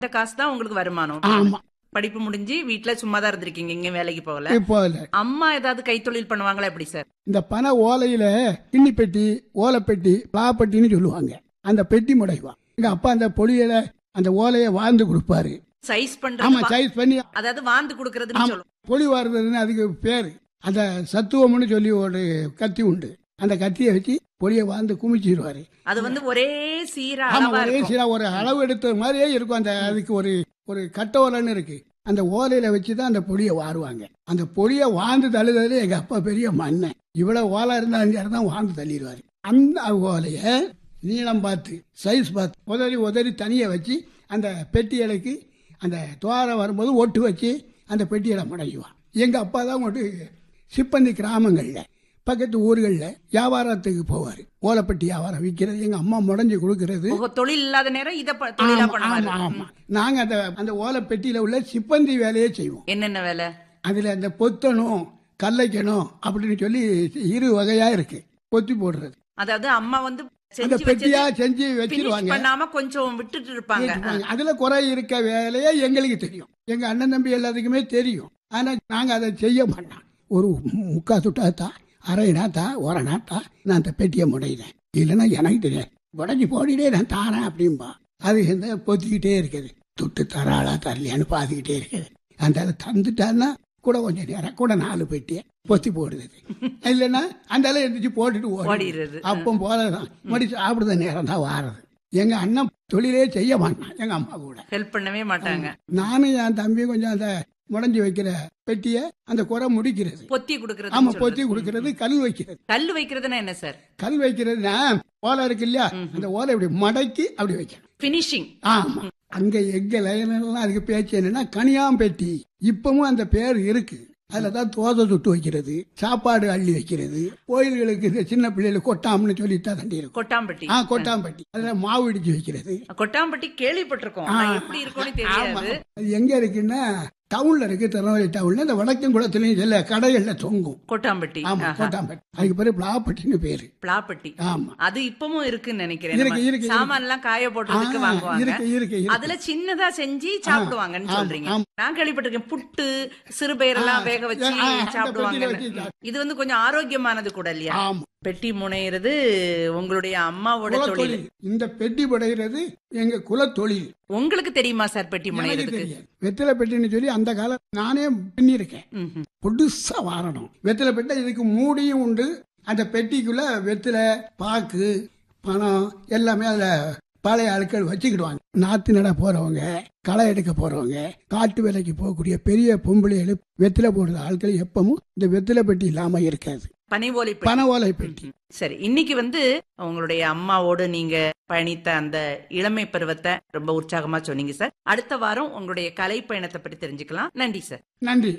இந்த காசு தான் உங்களுக்கு வருமானம் ஆமா படிப்பு முடிஞ்சு வீட்ல சும்மா தான் இருந்திருக்கீங்க எங்கேயும் வேலைக்கு போகல இப்போ இல்ல அம்மா ஏதாவது கைத்தொழில் பண்ணுவாங்களா எப்படி சார் இந்த பனை ஓலையில கிண்ணி பெட்டி ஓலைப்பெட்டி பலாப்பெட்டின்னு சொல்லுவாங்க அந்த பெட்டி முடைவா எங்க அப்பா அந்த பொடியில அந்த ஓலையை வாழ்ந்து கொடுப்பாரு சைஸ் ஆமா பண்றது சைஸ் பண்ணி அதாவது வாந்து கொடுக்கறதுன்னு ஆமா, சொல்லுவோம் பொலி வாருறதுன்னு அதுக்கு பேரு அந்த சத்துவம்னு சொல்லி ஒரு கத்தி உண்டு அந்த கத்தியை வச்சு பொடியை வாழ்ந்து குமிச்சிடுவாரு அது வந்து ஒரே சீரா ஆமா அளவா ஒரே இருக்கும் சீரா ஒரு அளவு எடுத்த மாதிரியே இருக்கும் அந்த அதுக்கு ஒரு ஒரு கட்ட ஓலைன்னு இருக்கு அந்த ஓலையில வச்சு தான் அந்த பொடியை வாருவாங்க அந்த பொடியை வாழ்ந்து தள்ளுதல எங்க அப்பா பெரிய மண்ணன் இவ்வளவு ஓலை இருந்தா அஞ்சு தான் வாழ்ந்து தள்ளிடுவாரு அந்த ஓலைய நீளம் பார்த்து சைஸ் பார்த்து உதறி உதறி தனியை வச்சு அந்த பெட்டி இலைக்கு அந்த துவாரம் வரும்போது ஒட்டு வச்சு அந்த பெட்டியில முடையுவான் எங்க அப்பா தான் கொண்டு சிப்பந்தி கிராமங்கள்ல பக்கத்து ஊர்கள்ல வியாபாரத்துக்கு போவார் ஓலைப்பட்டி வியாபாரம் விற்கிறது எங்க அம்மா முடைஞ்சு கொடுக்கறது உங்க தொழில் இல்லாத நேரம் இத ப- தொழிலா ஆமா, ஆமா, பண்ணுவாரு ஆமா. நாங்க அந்த அந்த ஓலை பெட்டியில உள்ள சிப்பந்தி வேலையே செய்வோம் என்னென்ன வேலை அதுல அந்த பொத்தணும் கல்லைக்கணும் அப்படின்னு சொல்லி இரு வகையா இருக்கு பொத்தி போடுறது அதாவது அம்மா வந்து அந்த செஞ்சு பெட்டியா வச்சது செஞ்சு finish வச்சிருவாங்க பண்ணாம கொஞ்சம் விட்டுட்டு இருப்பாங்க வச்சிருப்பாங்க. அதுல குறை இருக்க வேலையே எங்களுக்கு தெரியும் எங்க அண்ணன் தம்பி எல்லாத்துக்குமே தெரியும் ஆனா நாங்க அதை செய்ய மாட்டோம் ஒரு முக்கா சுட்டாத்தா அரைனாத்தா ஒரனாத்தா நான் அந்த பெட்டியை முடையிறேன் இல்லைன்னா எனக்கு தெரியாது உடஞ்சி போடிட்டே நான் தாரேன் அப்படிம்பா அது இந்த பொத்திக்கிட்டே இருக்குது துட்டு தராளா தரலையான்னு பார்த்துக்கிட்டே இருக்குது அந்த அதை தந்துட்டான்னா கூட கொஞ்சம் நேரம் கூட நாலு பெட்டியை பொத்தி போடுது இல்லைன்னா அந்த அளவு எந்திரிச்சு போட்டுட்டு ஓடி ஓடிடுறது அப்போ போலதான் மடி சாப்பிடுற நேரம் தான் வாரது எங்க அண்ணன் தொழிலே செய்ய மாட்டான் எங்க அம்மா கூட ஹெல்ப் பண்ணவே மாட்டாங்க நானும் என் தம்பி கொஞ்சம் அந்த முடஞ்சி வைக்கிற பெட்டிய அந்த குறை முடிக்கிறது பொத்தி கொடுக்கறது ஆமா பொத்தி கொடுக்கறது கல் வைக்கிறது கல் வைக்கிறதுனா என்ன சார் கல் வைக்கிறதுனா ஓலை இருக்கு இல்லையா அந்த ஓலை இப்படி மடக்கி அப்படி வைக்கணும் பினிஷிங் ஆமா அங்க எங்க லைன்லாம் அதுக்கு பேச்சு என்னன்னா கனியாம்பெட்டி இப்பவும் அந்த பேர் இருக்கு அதுல தான் தோசை சுட்டு வைக்கிறது சாப்பாடு அள்ளி வைக்கிறது கோயில்களுக்கு இந்த சின்ன பிள்ளைகளுக்கு கொட்டாம்னு சொல்லித்தான் தண்டி இருக்கும் கொட்டாம்பட்டி ஆ கொட்டாம்பட்டி அதுல மாவு இடிச்சு வைக்கிறது கொட்டாம்பட்டி கேள்விப்பட்டிருக்கோம் ஆ, ஆனா எப்படி இருக்கும்னு ஆமா. தெரியாது அது எங்க இருக்குன்னா டவுன்ல இருக்கு திருநெல்வேலி டவுன்ல இந்த வடக்கும் குளத்துலயும் சில கடைகள்ல தொங்கும் கொட்டாம்பட்டி ஆமா ஆஹா. கோட்டாம்பட்டி அதுக்கு பேரு பிளாப்பட்டின்னு பேரு பிளாப்பட்டி ஆமா அது இப்பவும் இருக்குன்னு நினைக்கிறேன் இருக்கு, நம்ம இருக்கு, சாமான் எல்லாம் காய போடுறதுக்கு ஆ, வாங்குவாங்க இருக்கு இருக்கு இருக்கு. அதுல சின்னதா செஞ்சு சாப்பிடுவாங்கன்னு ஆமா, சொல்றீங்க ஆமா. நான் கேள்விப்பட்டிருக்கேன் புட்டு சிறுபயிரெல்லாம் ஆ, வேக வச்சு ஆ, அந்த சாப்பிடுவாங்க பெட்டியில வச்சு இது வந்து கொஞ்சம் ஆரோக்கியமானது கூட இல்லையா ஆமா பெட்டி முனையிறது உங்களுடைய அம்மாவோட தொழில் குலத்தொழில் இந்த பெட்டி படைகிறது எங்க குலத்தொழில் உங்களுக்கு தெரியுமா சார் பெட்டி எனக்கு முனையிறதுக்கு தெரியாது வெத்திலை பெட்டின்னு சொல்லி அந்த காலம் நானே பின்னிருக்கேன் ம்ஹும். புதுசா வாரணும் வெத்திலை பெட்டை இதுக்கு மூடியும் உண்டு அந்த பெட்டிக்குள்ள வெத்திலை பாக்கு பணம் எல்லாமே அதுல பழைய ஆட்கள் வச்சுக்கிடுவாங்க நாத்து நட போறவங்க களை எடுக்க போறவங்க காட்டு வேலைக்கு போகக்கூடிய பெரிய பொம்பளைகள் வெத்திலை போடுற ஆட்கள் எப்பவும் இந்த வெத்திலை பெட்டி இல்லாம இருக்காது பனை ஓலை பெட்டி. பனை ஓலை பெட்டி சரி இன்னைக்கு வந்து உங்களுடைய அம்மாவோடு நீங்க பயணித்த அந்த இளமை பருவத்தை ரொம்ப உற்சாகமா சொன்னீங்க சார் அடுத்த வாரம் உங்களுடைய கலை பயணத்தை பற்றி தெரிஞ்சுக்கலாம் நன்றி சார் நன்றி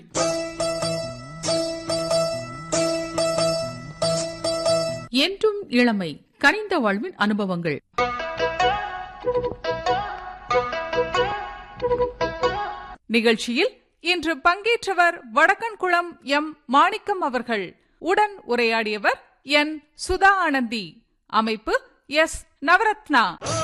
என்றும் இளமை கனிந்த வாழ்வின் அனுபவங்கள் நிகழ்ச்சியில் இன்று பங்கேற்றவர் வடக்கன்குளம் எம் மாணிக்கம் அவர்கள் உடன் உரையாடியவர் என் சுதா ஆனந்தி அமைப்பு எஸ் நவரத்னா